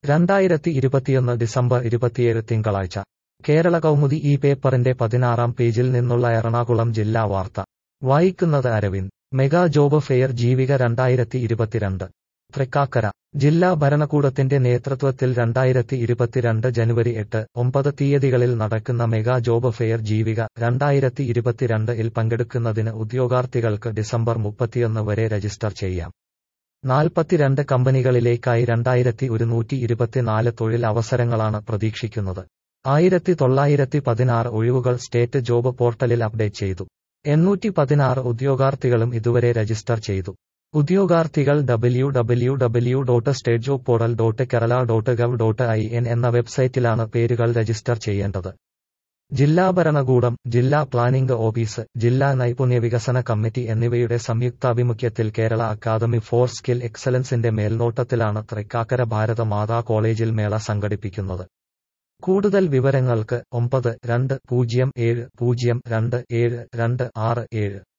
രണ്ടായിരത്തി ഇരുപത്തിയൊന്ന് ഡിസംബർ ഇരുപത്തിയേഴ് തിങ്കളാഴ്ച കേരള കൗമുദി ഈ പേപ്പറിന്റെ പതിനാറാം പേജിൽ നിന്നുള്ള എറണാകുളം ജില്ലാ വാർത്ത വായിക്കുന്നത് Aravind mega job fair Jeevika രണ്ടായിരത്തി ഇരുപത്തിരണ്ട് തൃക്കാക്കര ജില്ലാ ഭരണകൂടത്തിന്റെ നേതൃത്വത്തിൽ രണ്ടായിരത്തി ഇരുപത്തിരണ്ട് ജനുവരി എട്ട് ഒമ്പത് തീയതികളിൽ നടക്കുന്ന മെഗാ ജോബ് ഫെയർ ജീവിക രണ്ടായിരത്തി ഇരുപത്തിരണ്ട് ഇൽ പങ്കെടുക്കുന്നതിന് ഉദ്യോഗാർത്ഥികൾക്ക് ഡിസംബർ മുപ്പത്തിയൊന്ന് വരെ രജിസ്റ്റർ ചെയ്യാം നാൽപ്പത്തിരണ്ട് കമ്പനികളിലേക്കായി രണ്ടായിരത്തി ഒരുന്നൂറ്റി ഇരുപത്തിനാല് തൊഴിൽ അവസരങ്ങളാണ് പ്രതീക്ഷിക്കുന്നത് ആയിരത്തി തൊള്ളായിരത്തി പതിനാറ് ഒഴിവുകൾ സ്റ്റേറ്റ് ജോബ് പോർട്ടലിൽ അപ്ഡേറ്റ് ചെയ്തു എണ്ണൂറ്റി പതിനാറ് ഉദ്യോഗാർത്ഥികളും ഇതുവരെ രജിസ്റ്റർ ചെയ്തു ഉദ്യോഗാർത്ഥികൾ W W W dot state job portal dot Kerala dot gov dot I N എന്ന വെബ്സൈറ്റിലാണ് പേരുകൾ രജിസ്റ്റർ ചെയ്യേണ്ടത് ജില്ലാ ഭരണകൂടം ജില്ലാ പ്ലാനിംഗ് ഓഫീസ് ജില്ലാ നൈപുണ്യ വികസന കമ്മിറ്റി എന്നിവയുടെ സംയുക്താഭിമുഖ്യത്തിൽ കേരള അക്കാദമി ഫോർ സ്കിൽ എക്സലൻസിന്റെ മേൽനോട്ടത്തിലാണ് തൃക്കാക്കര ഭാരത മാതാ കോളേജിൽ മേള സംഘടിപ്പിക്കുന്നത് കൂടുതൽ വിവരങ്ങൾക്ക് ഒമ്പത് രണ്ട് പൂജ്യം ഏഴ് പൂജ്യം രണ്ട് ഏഴ് രണ്ട് ആറ് ഏഴ്